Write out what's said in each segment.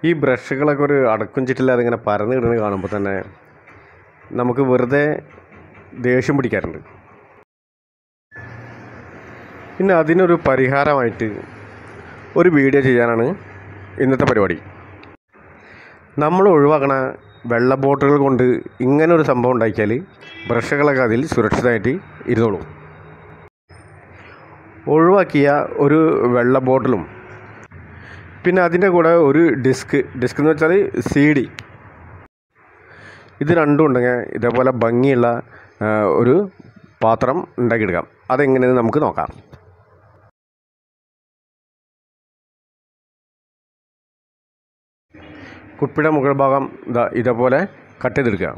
ഈ ബ്രഷുകളൊക്കെ ഒരു അടക്കും ചിറ്റില്ലാതെ ഇങ്ങനെ പരന്ന് കിടന്ന് കാണുമ്പോൾ തന്നെ നമുക്ക് വെറുതെ ദേഷ്യം പിടിക്കാറുണ്ട് പിന്നെ അതിനൊരു പരിഹാരമായിട്ട് ഒരു വീഡിയോ ചെയ്യാനാണ് ഇന്നത്തെ പരിപാടി നമ്മൾ ഒഴിവാക്കണ വെള്ള ബോട്ടുകൾ കൊണ്ട് ഇങ്ങനെ ഒരു സംഭവം ഉണ്ടാക്കിയാൽ ബ്രഷുകളൊക്കെ അതിൽ സുരക്ഷിതമായിട്ട് ഇരുന്നോളും ഒഴിവാക്കിയ ഒരു വെള്ള ബോട്ടിലും പിന്നെ അതിൻ്റെ കൂടെ ഒരു ഡിസ്ക് ഡിസ്ക് എന്ന് വെച്ചാൽ സി ഡി ഇത് രണ്ടും ഉണ്ടെങ്കിൽ ഇതേപോലെ ഭംഗിയുള്ള ആ, ഒരു പാത്രം ഉണ്ടാക്കിയെടുക്കാം അതെങ്ങനെയെന്ന് നമുക്ക് നോക്കാം കുപ്പിയുടെ മുകൾ ഭാഗം ഇതാ ഇതേപോലെ കട്ട് ചെയ്തെടുക്കുക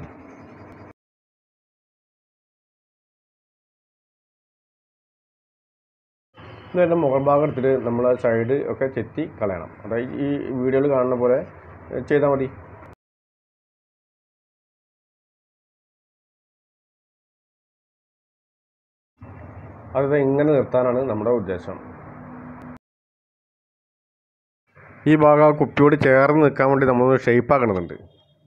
എന്നിട്ട് മുകൾ ഭാഗം എടുത്തിട്ട് നമ്മൾ സൈഡ് ഒക്കെ ചെത്തി കളയണം അതായത് ഈ വീഡിയോയിൽ കാണുന്ന പോലെ ചെയ്താൽ മതി അത് ഇങ്ങനെ നിർത്താനാണ് നമ്മുടെ ഉദ്ദേശം ഈ ഭാഗം ആ കുപ്പിയോട് ചേർന്ന് നിൽക്കാൻ വേണ്ടി നമ്മൾ ഷേപ്പ് ആക്കണമെന്നുണ്ട്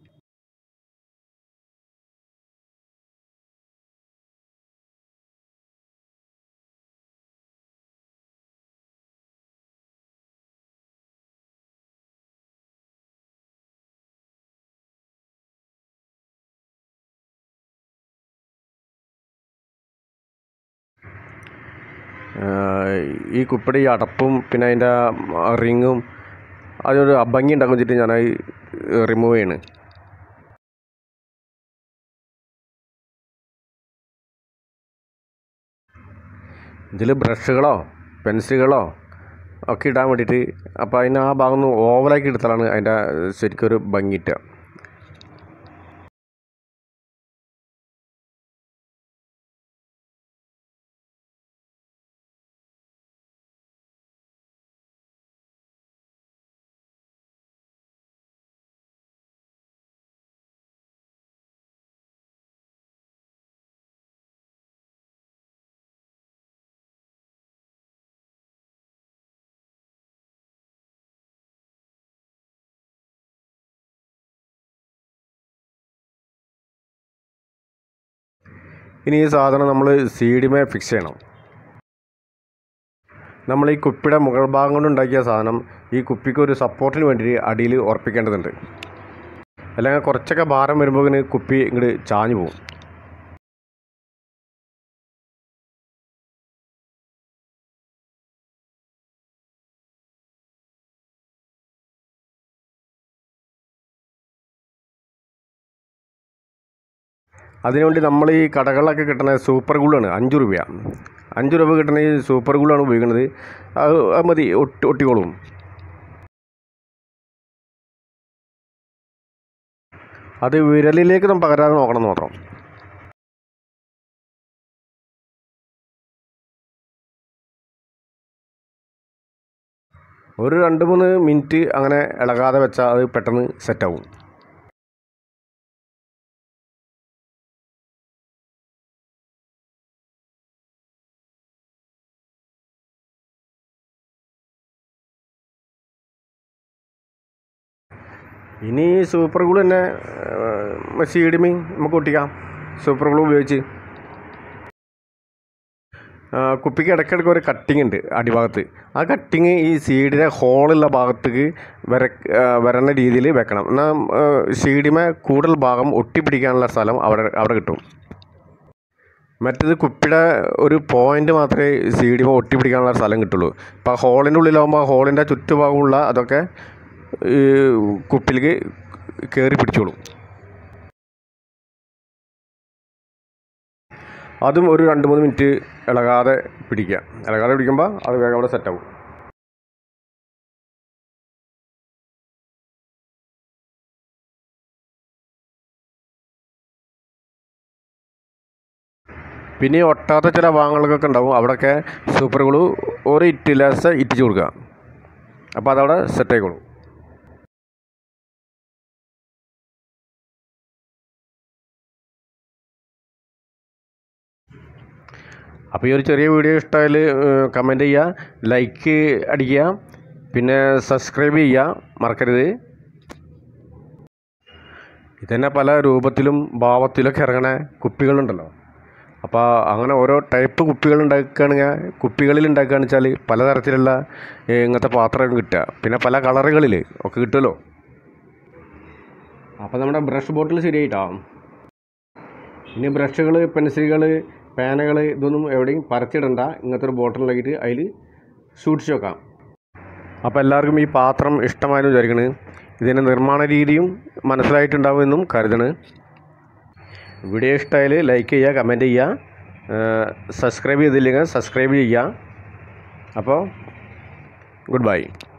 ആഹ് ഈ കുപ്പിയുടെ ഈ അടപ്പും പിന്നെ അതിൻ്റെ റിങ്ങും അതൊരു അഭംഗി ഉണ്ടാക്കും വെച്ചിട്ട് ഞാൻ റിമൂവ് ചെയ്യണ് ഇതിൽ ബ്രഷുകളോ പെൻസിലുകളോ ഒക്കെ ഇടാൻ വേണ്ടിയിട്ട് അപ്പോൾ അതിന് ആ ഭാഗം ഒന്ന് ഓവലാക്കി എടുത്താലാണ് അതിൻ്റെ ശരിക്കൊരു ഭംഗി കിട്ടുക ഇനി ഈ സാധനം നമ്മൾ സീഡിമേ ഫിക്സ് ചെയ്യണം നമ്മൾ ഈ കുപ്പിയുടെ മുകൾ ഭാഗം കൊണ്ട് ഉണ്ടാക്കിയ സാധനം ഈ കുപ്പിക്ക് ഒരു സപ്പോർട്ടിന് വേണ്ടി അടിയിൽ ഉറപ്പിക്കേണ്ടതുണ്ട് അല്ലെങ്കിൽ കുറച്ചൊക്കെ ഭാരം വരുമ്പോൾ ഇങ്ങനെ കുപ്പി ഇങ്ങോട്ട് ചാഞ്ഞു പോകും അതിനുവേണ്ടി നമ്മൾ ഈ കടകളിലൊക്കെ കിട്ടുന്ന സൂപ്പർ ഗുളാണ് അഞ്ച് രൂപയാണ് അഞ്ച് രൂപ കിട്ടുന്ന ഈ സൂപ്പർ ഗുളാണ് ഉപയോഗിക്കുന്നത് അത് അത് മതി ഒട്ടി ഒട്ടിക്കോളും അത് വിരലിലേക്ക് നമ്മൾ പകരാതെ നോക്കണം എന്ന് മാത്രം ഒരു രണ്ട് മൂന്ന് മിനിറ്റ് അങ്ങനെ ഇളകാതെ വെച്ചാൽ അത് പെട്ടെന്ന് സെറ്റാവും ഇനി സൂപ്പർ ഗ്ലൂ തന്നെ സീഡിമി നമുക്ക് ഒട്ടിക്കാം സൂപ്പർ ഗ്ലൂ ഉപയോഗിച്ച് ആ, കുപ്പിക്ക് ഇടയ്ക്കിടയ്ക്ക് ഒരു കട്ടിങ് ഉണ്ട് അടിഭാഗത്ത് ആ കട്ടിങ് ഈ സീഡിൻ്റെ ഹോളുള്ള ഭാഗത്തേക്ക് വര ആ, വരണ രീതിയിൽ വെക്കണം എന്നാൽ സീഡിമേ കൂടുതൽ ഭാഗം ഒട്ടിപ്പിടിക്കാനുള്ള സ്ഥലം അവിടെ അവിടെ കിട്ടും മറ്റേത് കുപ്പിയുടെ ഒരു പോയിന്റ് മാത്രമേ സീഡിമ ഒട്ടിപ്പിടിക്കാനുള്ള സ്ഥലം കിട്ടുള്ളൂ ഇപ്പോൾ ആ ഹോളിൻ്റെ ഉള്ളിലാകുമ്പോൾ ആ ഹോളിൻ്റെ ചുറ്റുഭാഗമുള്ള അതൊക്കെ ഈ കുപ്പിലേക്ക് കയറി പിടിച്ചോളും അതും ഒരു രണ്ട് മൂന്ന് മിനിറ്റ് ഇളകാതെ പിടിക്കുക ഇളകാതെ പിടിക്കുമ്പോൾ അത് വേഗം അവിടെ സെറ്റാവും പിന്നെ ഈ ഒട്ടാത്ത ചില ഭാഗങ്ങൾക്കൊക്കെ ഉണ്ടാവും അവിടെയൊക്കെ സൂപ്പർ ഗ്ലൂ ഒരു ഇറ്റ് ലേശം ഇറ്റിച്ച് കൊടുക്കുക അപ്പോൾ അതവിടെ സെറ്റ് ആയിക്കോളും അപ്പോൾ ഈ ഒരു ചെറിയ വീഡിയോ ഇഷ്ടമായാൽ കമൻറ്റ് ചെയ്യുക ലൈക്ക് അടിക്കുക പിന്നെ സബ്സ്ക്രൈബ് ചെയ്യുക മറക്കരുത് ഇതന്നെ പല രൂപത്തിലും ഭാവത്തിലൊക്കെ ഇറങ്ങണ കുപ്പികളുണ്ടല്ലോ അപ്പോൾ അങ്ങനെ ഓരോ ടൈപ്പ് കുപ്പികൾ ഉണ്ടാക്കുകയാണെങ്കിൽ കുപ്പികളിൽ ഉണ്ടാക്കുകയാണെന്ന് വെച്ചാൽ പലതരത്തിലുള്ള ഏ, ഇങ്ങനത്തെ പാത്രം കിട്ടുക പിന്നെ പല കളറുകളിൽ ഒക്കെ കിട്ടുമല്ലോ അപ്പോൾ നമ്മുടെ ബ്രഷ് ബോട്ടിൽ ശരിയായിട്ടോ ഇനി ബ്രഷുകൾ പെൻസിലുകൾ പേനകൾ ഇതൊന്നും എവിടെയും പരത്തിയിടണ്ട ഇങ്ങനത്തെ ഒരു ബോട്ടിലാക്കിയിട്ട് അതിൽ സൂക്ഷിച്ച് വെക്കാം അപ്പോൾ എല്ലാവർക്കും ഈ പാത്രം ഇഷ്ടമായെന്ന് വിചാരിക്കണ് ഇതിൻ്റെ നിർമ്മാണ രീതിയും മനസ്സിലായിട്ടുണ്ടാവുമെന്നും കരുതണ് വീഡിയോ ഇഷ്ടമായാൽ ലൈക്ക് ചെയ്യുക കമൻറ്റ് ചെയ്യുക സബ്സ്ക്രൈബ് ചെയ്തില്ലെങ്കിൽ സബ്സ്ക്രൈബ് ചെയ്യുക അപ്പോൾ ഗുഡ് ബൈ